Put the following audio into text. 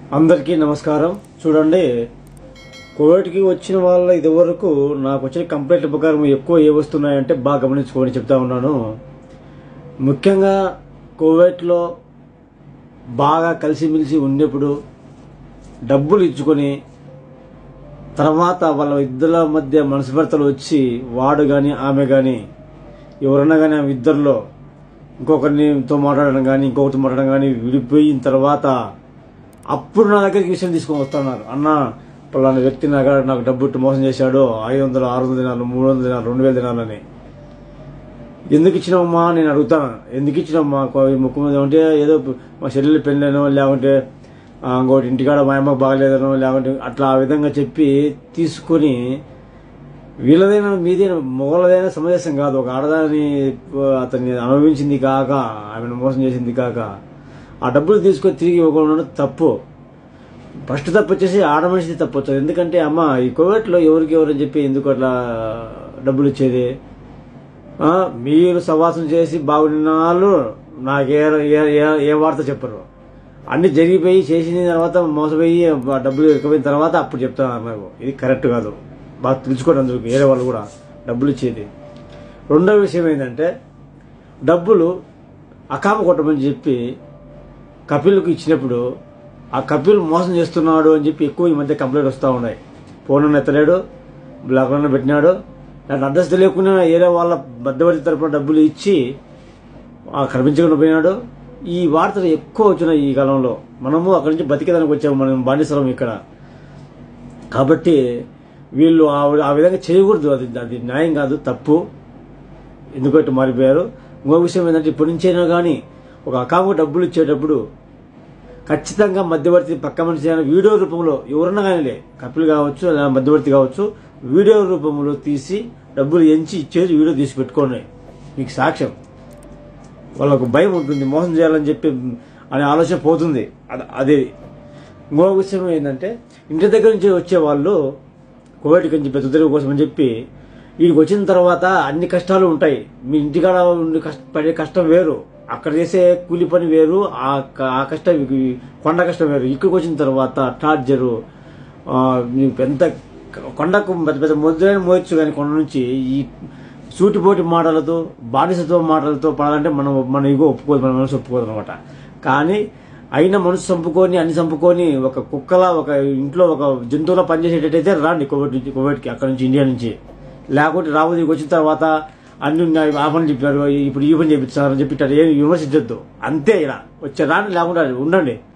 అందరికీ నమస్కారం చూడండి కోవిడ్కి వచ్చిన వాళ్ళ ఇదివరకు నాకు వచ్చిన కంప్లైంట్ ప్రకారం ఎక్కువ ఏ వస్తున్నాయంటే బాగా గమనించుకోని చెప్తా ఉన్నాను ముఖ్యంగా కోవిడ్లో బాగా కలిసిమెలిసి ఉండేప్పుడు డబ్బులు ఇచ్చుకొని తర్వాత వాళ్ళ ఇద్దరి మధ్య మనస్పర్ధలు వచ్చి వాడు కానీ ఆమె కానీ ఎవరన్నా కానీ ఆమె ఇద్దరిలో ఇంకొకరినితో మాట్లాడడం కానీ ఇంకొకరితో మాట్లాడడం కానీ విడిపోయిన తర్వాత అప్పుడు నా దగ్గరికి విషయం తీసుకొని వస్తున్నారు అన్న పలానా వ్యక్తి నాకు నాకు డబ్బు ఇట్టు మోసం చేశాడు ఐదు వందలు ఆరు వందల దినాలు మూడు వందల దినాలు రెండు వేల దినాలని ఎందుకు ఇచ్చినావమ్మా నేను అడుగుతాను ఎందుకు ఇచ్చినావమ్మా ముక్కు మీద ఉంటే ఏదో మా చెల్లెలు పెళ్ళానో లేకుంటే ఆ, ఇంకోటి ఇంటికాడ మా అమ్మకు బాగలేదనో లేకుంటే అట్లా ఆ విధంగా చెప్పి తీసుకొని వీళ్ళదైనా మీదైనా మొగలదైనా సమంజసం కాదు ఒక ఆడదాని అతన్ని అనుభవించింది కాక ఆమెను మోసం చేసింది కాక ఆ డబ్బులు తీసుకొని తిరిగి ఇవ్వకుండా తప్పు ఫస్ట్ తప్పు వచ్చేసి ఆడ మనిషిది తప్పు వచ్చేది ఎందుకంటే అమ్మ ఈ కోవిడ్లో ఎవరికి ఎవరని చెప్పి ఎందుకు అట్లా డబ్బులు ఇచ్చేది ఆ, మీరు సవాసం చేసి బాగున్న వాళ్ళు నాకే ఏ- ఏ- ఏ వార్త చెప్పరు అన్ని జరిగిపోయి చేసిన తర్వాత మోసపోయి ఆ డబ్బులు ఎక్కిపోయిన తర్వాత అప్పుడు చెప్తాను నాకు ఇది కరెక్ట్ కాదు బాగా తెలుసుకోండి అందుకు వేరే వాళ్ళు కూడా డబ్బులు ఇచ్చేది రెండవ విషయం ఏంటంటే డబ్బులు అకామ కొట్టమని చెప్పి కపిల్కి ఇచ్చినప్పుడు ఆ కపిల్ మోసం చేస్తున్నాడు అని చెప్పి ఎక్కువ ఈ మధ్య కంప్లైంట్ వస్తూ ఉన్నాయి ఫోన్ ఎత్తలేడు బ్లాక్ పెట్టినాడు దాని అడ్రస్ తెలియకుండా ఏరే వాళ్ళ మధ్యవర్తి తరపున డబ్బులు ఇచ్చి ఆ కనిపించకుండా పోయినాడు ఈ వార్తలు ఎక్కువ వచ్చినాయి ఈ కాలంలో మనము అక్కడి నుంచి బతికేదానికి వచ్చాము మనం బానిసలం ఇక్కడ కాబట్టి వీళ్ళు ఆ ఆ విధంగా చేయకూడదు అది అది న్యాయం కాదు తప్పు ఎందుకంటే మారిపోయారు ఇంకో విషయం ఏంటంటే ఇప్పటి నుంచైనా కానీ ఒక అకాము డబ్బులు ఇచ్చేటప్పుడు ఖచ్చితంగా మధ్యవర్తి పక్క మనిషి అయిన వీడియో రూపంలో ఎవరన్నా కానీలే కపిల్ కావచ్చు లేదా మధ్యవర్తి కావచ్చు వీడియో రూపంలో తీసి డబ్బులు ఎంచి ఇచ్చేది వీడియో తీసి పెట్టుకోండి మీకు సాక్ష్యం వాళ్ళకు భయం ఉంటుంది మోసం చేయాలని చెప్పి అనే ఆలోచన పోతుంది అద- అదే ఇంకో విషయం ఏంటంటే ఇంటి దగ్గర నుంచి వచ్చే వాళ్ళు కోవిడ్ నుంచి బతుకుదెరువు కోసం అని చెప్పి వీడికి వచ్చిన తర్వాత అన్ని కష్టాలు ఉంటాయి మీ ఇంటికాడ ఉండి కష్ట పడే కష్టం వేరు అక్కడ చేసే కూలి పని వేరు ఆ క- ఆ కష్టం ఈ కొండ కష్టం వేరు ఇక్కడికి వచ్చిన తర్వాత టార్జరు ఆ, మీకు ఎంత కొండకు పెద్ద పెద్ద ముద్రైన మోయచ్చు కానీ కొండ నుంచి ఈ సూటిపోటి మాటలతో బానిసత్వ మాటలతో పడాలంటే మనం మన ఇగో ఒప్పుకోదు మన మనసు ఒప్పుకోదు అనమాట కానీ అయిన మనసు చంపుకొని అన్ని చంపుకొని ఒక కుక్కలా ఒక ఇంట్లో ఒక జంతువులా పనిచేసేటట్టయితే రాండి కోవిడ్ నుంచి కోవిడ్కి అక్కడ నుంచి ఇండియా నుంచి లేకుంటే రాబోదు వచ్చిన తర్వాత అన్ని ఉన్నాయి, ఆ పని చెప్పారు ఇప్పుడు ఈ పని చేపిస్తారని చెప్పి ఇట్లా ఏమి విమర్శించొద్దు అంతే ఇలా వచ్చే రాండి లేకుండా ఉండండి